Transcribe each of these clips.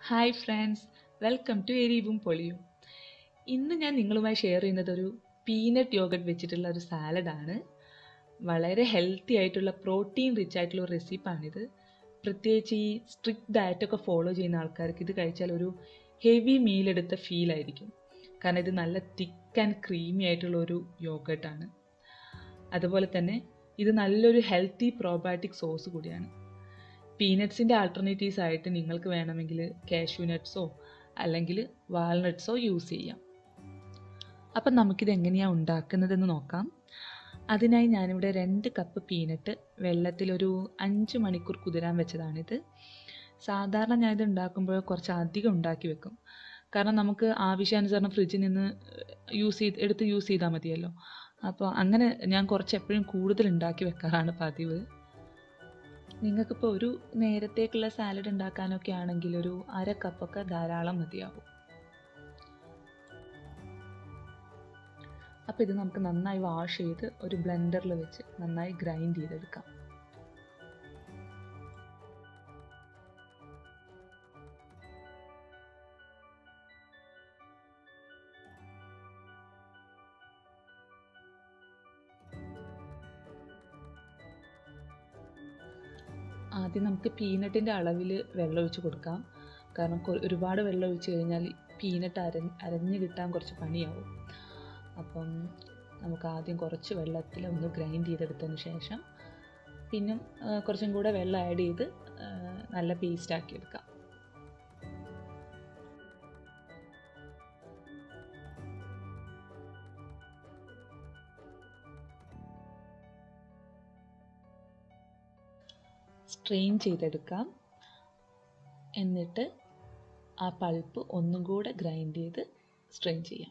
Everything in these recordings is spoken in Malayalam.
ഹായ് ഫ്രണ്ട്സ് വെൽക്കം ടു എരിവും പൊളിയും ഇന്ന് ഞാൻ നിങ്ങളുമായി ഷെയർ ചെയ്യുന്നത് ഒരു പീനട്ട് യോഗട്ട് വെച്ചിട്ടുള്ള ഒരു സാലഡാണ് വളരെ ഹെൽത്തി ആയിട്ടുള്ള പ്രോട്ടീൻ റിച്ച് ആയിട്ടുള്ള ഒരു റെസിപ്പാണിത് പ്രത്യേകിച്ച് ഈ സ്ട്രിക്റ്റ് ഡയറ്റൊക്കെ ഫോളോ ചെയ്യുന്ന ആൾക്കാർക്ക് ഇത് കഴിച്ചാൽ ഒരു ഹെവി മീൽ എടുത്ത ഫീൽ ആയിരിക്കും കാരണം ഇത് നല്ല തിക്ക് ആൻഡ് ക്രീമി ആയിട്ടുള്ള ഒരു യോഗട്ടാണ് അതുപോലെ തന്നെ ഇത് നല്ലൊരു ഹെൽത്തി പ്രോബയോട്ടിക് സോസ് കൂടിയാണ് പീനട്ട്സിൻ്റെ ആൾട്ടർനേറ്റീവ്സ് ആയിട്ട് നിങ്ങൾക്ക് വേണമെങ്കിൽ കാഷ്യൂ നട്ട്സോ അല്ലെങ്കിൽ വാൾനട്ട്സോ യൂസ് ചെയ്യാം അപ്പം നമുക്കിത് എങ്ങനെയാണ് ഉണ്ടാക്കുന്നതെന്ന് നോക്കാം അതിനായി ഞാനിവിടെ രണ്ട് കപ്പ് പീനട്ട് വെള്ളത്തിലൊരു അഞ്ച് മണിക്കൂർ കുതിരാൻ വെച്ചതാണിത് സാധാരണ ഞാനിത് ഉണ്ടാക്കുമ്പോൾ കുറച്ച് അധികം ഉണ്ടാക്കി വെക്കും കാരണം നമുക്ക് ആവശ്യാനുസരണം ഫ്രിഡ്ജിൽ നിന്ന് യൂസ് ചെയ്ത് എടുത്ത് യൂസ് ചെയ്താൽ മതിയല്ലോ അപ്പോൾ അങ്ങനെ ഞാൻ കുറച്ച് എപ്പോഴും കൂടുതൽ ഉണ്ടാക്കി വെക്കാറാണ് പതിവ് നിങ്ങൾക്കിപ്പോൾ ഒരു നേരത്തേക്കുള്ള സാലഡ് ഉണ്ടാക്കാനൊക്കെ ആണെങ്കിൽ ഒരു അര കപ്പൊക്കെ ധാരാളം മതിയാവും അപ്പോൾ ഇത് നമുക്ക് നന്നായി വാഷ് ചെയ്ത് ഒരു ബ്ലെൻഡറിൽ വെച്ച് നന്നായി ഗ്രൈൻഡ് ചെയ്തെടുക്കാം ആദ്യം നമുക്ക് പീനട്ടിൻ്റെ അളവിൽ വെള്ളം ഒഴിച്ച് കൊടുക്കാം കാരണം ഒരുപാട് വെള്ളം ഒഴിച്ച് കഴിഞ്ഞാൽ പീനട്ട് അര അരഞ്ഞ് കിട്ടാൻ കുറച്ച് പണിയാവും അപ്പം നമുക്ക് ആദ്യം കുറച്ച് വെള്ളത്തിൽ ഒന്ന് ഗ്രൈൻഡ് ചെയ്തെടുത്തതിന് ശേഷം പിന്നെ കുറച്ചും കൂടെ വെള്ളം ആഡ് ചെയ്ത് നല്ല പേസ്റ്റ് ആക്കി എടുക്കാം സ്ട്രെയിൻ ചെയ്തെടുക്കാം എന്നിട്ട് ആ പൾപ്പ് ഒന്നും കൂടെ ഗ്രൈൻഡ് ചെയ്ത് സ്ട്രെയിൻ ചെയ്യാം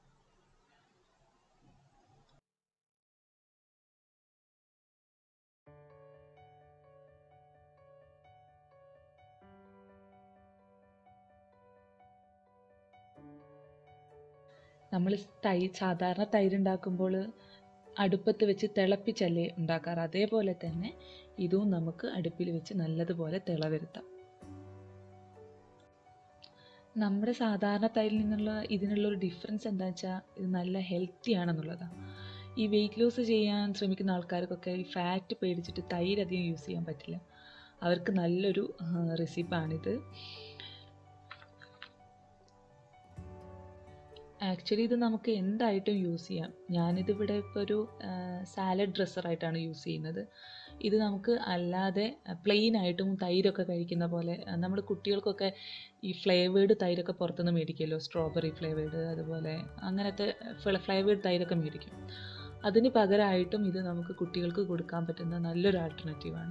നമ്മൾ തൈ സാധാരണ തൈര് ഉണ്ടാക്കുമ്പോൾ അടുപ്പത്ത് വെച്ച് തിളപ്പിച്ചല്ലേ ഉണ്ടാക്കാറ് അതേപോലെ തന്നെ ഇതും നമുക്ക് അടുപ്പിൽ വെച്ച് നല്ലതുപോലെ തിള വരുത്താം നമ്മുടെ സാധാരണ തൈരിൽ നിന്നുള്ള ഇതിനുള്ള ഒരു ഡിഫറൻസ് എന്താ വെച്ചാൽ ഇത് നല്ല ഹെൽത്തി ആണെന്നുള്ളതാണ് ഈ വെയിറ്റ് ലോസ് ചെയ്യാൻ ശ്രമിക്കുന്ന ആൾക്കാർക്കൊക്കെ ഈ ഫാറ്റ് പേടിച്ചിട്ട് തൈര് അധികം യൂസ് ചെയ്യാൻ പറ്റില്ല അവർക്ക് നല്ലൊരു റെസിപ്പാണിത് ആക്ച്വലി ഇത് നമുക്ക് എന്തായിട്ടും യൂസ് ചെയ്യാം ഞാനിതിവിടെ ഇപ്പോൾ ഒരു സാലഡ് ഡ്രസ്സറായിട്ടാണ് യൂസ് ചെയ്യുന്നത് ഇത് നമുക്ക് അല്ലാതെ പ്ലെയിൻ ആയിട്ടും തൈരൊക്കെ കഴിക്കുന്ന പോലെ നമ്മൾ കുട്ടികൾക്കൊക്കെ ഈ ഫ്ലേവേഡ് തൈരൊക്കെ പുറത്തുനിന്ന് മേടിക്കുമല്ലോ സ്ട്രോബെറി ഫ്ലേവേഡ് അതുപോലെ അങ്ങനത്തെ ഫ്ലേവേഡ് തൈരൊക്കെ മേടിക്കും അതിന് പകരമായിട്ടും ഇത് നമുക്ക് കുട്ടികൾക്ക് കൊടുക്കാൻ പറ്റുന്ന നല്ലൊരു ആൾട്ടർനേറ്റീവാണ്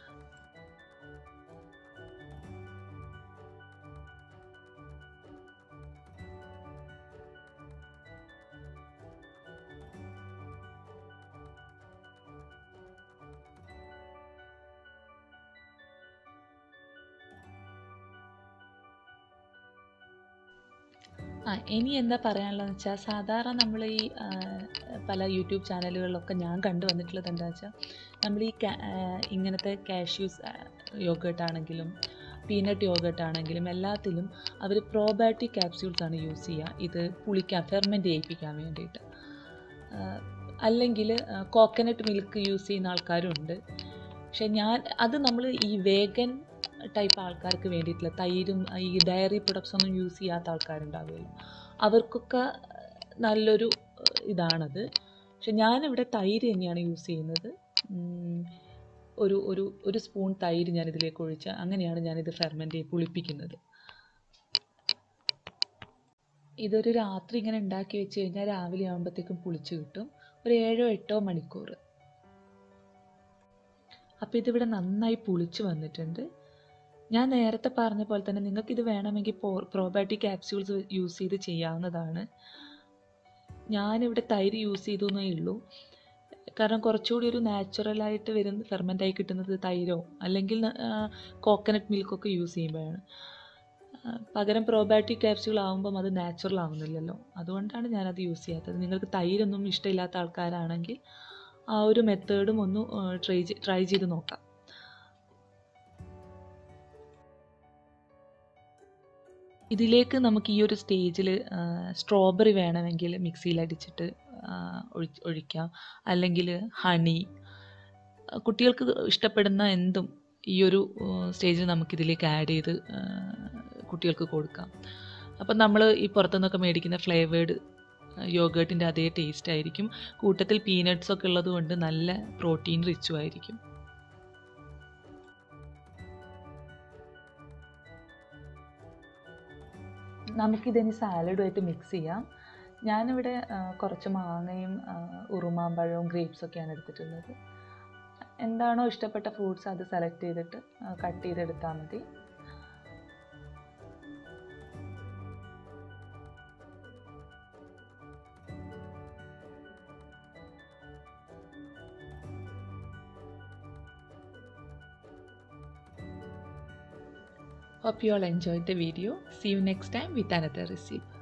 ആ ഇനി എന്താ പറയാനുള്ളതെന്ന് വെച്ചാൽ സാധാരണ നമ്മൾ ഈ പല യൂട്യൂബ് ചാനലുകളിലൊക്കെ ഞാൻ കണ്ടു വന്നിട്ടുള്ളത് എന്താ വെച്ചാൽ നമ്മൾ ഈ ഇങ്ങനത്തെ കാഷ്യൂസ് യോഗട്ട് ആണെങ്കിലും പീനട്ട് യോഗട്ട് ആണെങ്കിലും എല്ലാത്തിലും അവർ പ്രോബയോട്ടിക് ക്യാപ്സ്യൂൾസ് ആണ് യൂസ് ചെയ്യുക ഇത് പുളിക്കാൻ ഫെർമെൻ്റ് ചെയ്യിപ്പിക്കാൻ വേണ്ടിയിട്ട് അല്ലെങ്കിൽ കോക്കനട്ട് മിൽക്ക് യൂസ് ചെയ്യുന്ന ആൾക്കാരുണ്ട് പക്ഷെ ഞാൻ അത് നമ്മൾ ഈ വേഗൻ ടൈപ്പ് ആൾക്കാർക്ക് വേണ്ടിയിട്ടുള്ള തൈരും ഈ ഡയറി പ്രൊഡക്ട്സ് ഒന്നും യൂസ് ചെയ്യാത്ത ആൾക്കാരുണ്ടാവുമല്ലോ അവർക്കൊക്കെ നല്ലൊരു ഇതാണത് പക്ഷെ ഞാനിവിടെ തൈര് തന്നെയാണ് യൂസ് ചെയ്യുന്നത് ഒരു ഒരു ഒരു സ്പൂൺ തൈര് ഞാൻ ഇതിലേക്ക് ഒഴിച്ച് അങ്ങനെയാണ് ഞാനിത് ഫെർമെൻ്റ് ചെയ്ത് പുളിപ്പിക്കുന്നത് ഇതൊരു രാത്രി ഇങ്ങനെ ഉണ്ടാക്കി വെച്ച് കഴിഞ്ഞാൽ രാവിലെ ആകുമ്പോഴത്തേക്കും പുളിച്ച് കിട്ടും ഒരു ഏഴോ എട്ടോ മണിക്കൂർ അപ്പോൾ ഇതിവിടെ നന്നായി പുളിച്ച് വന്നിട്ടുണ്ട് ഞാൻ നേരത്തെ പറഞ്ഞ പോലെ തന്നെ നിങ്ങൾക്ക് ഇത് വേണമെങ്കിൽ പ്രോബയോട്ടിക് ക്യാപ്സ്യൂൾസ് യൂസ് ചെയ്ത് ചെയ്യാവുന്നതാണ് ഞാനിവിടെ തൈര് യൂസ് ചെയ്തു എന്നേ ഉള്ളൂ കാരണം കുറച്ചുകൂടി ഒരു നാച്ചുറലായിട്ട് വരുന്ന ഫെർമെൻ്റായി കിട്ടുന്നത് തൈരോ അല്ലെങ്കിൽ കോക്കനട്ട് മിൽക്കൊക്കെ യൂസ് ചെയ്യുമ്പോഴാണ് പകരം പ്രോബയോട്ടിക് ക്യാപ്സ്യൂൾ ആകുമ്പം അത് നാച്ചുറൽ ആവുന്നില്ലല്ലോ അതുകൊണ്ടാണ് ഞാനത് യൂസ് ചെയ്യാത്തത് നിങ്ങൾക്ക് തൈരൊന്നും ഇഷ്ടമില്ലാത്ത ആൾക്കാരാണെങ്കിൽ ആ ഒരു മെത്തേഡും ഒന്ന് ട്രൈ ട്രൈ ചെയ്ത് നോക്കാം ഇതിലേക്ക് നമുക്ക് ഈ ഒരു സ്റ്റേജിൽ സ്ട്രോബെറി വേണമെങ്കിൽ മിക്സിയിൽ അടിച്ചിട്ട് ആ, ഒഴി- ഒഴിക്കാം അല്ലെങ്കിൽ ഹണി കുട്ടികൾക്ക് ഇഷ്ടപ്പെടുന്ന എന്തും ഈ ഒരു സ്റ്റേജിൽ നമുക്കിതിലേക്ക് ആഡ് ചെയ്ത് ആ, കുട്ടികൾക്ക് കൊടുക്കാം അപ്പം നമ്മൾ ഈ പുറത്തുനിന്നൊക്കെ മേടിക്കുന്ന ഫ്ലേവേഡ് യോഗേർട്ടിൻ്റെ അതേ ടേസ്റ്റ് ആയിരിക്കും കൂട്ടത്തിൽ പീനട്സ് ഒക്കെ ഉള്ളത് കൊണ്ട് നല്ല പ്രോട്ടീൻ റിച്ചും ആയിരിക്കും നമുക്കിതിനി സാലഡുമായിട്ട് മിക്സ് ചെയ്യാം ഞാനിവിടെ ആ, കുറച്ച് മാങ്ങയും ആ, ഉറുമാമ്പഴവും grapes ഒക്കെയാണ് എടുത്തിട്ടുള്ളത് എന്താണോ ഇഷ്ടപ്പെട്ട ഫ്രൂട്ട്സ് അത് സെലക്ട് ചെയ്തിട്ട് കട്ട് ചെയ്തെടുത്താൽ മതി Hope you all enjoyed the video. See you next time with another recipe.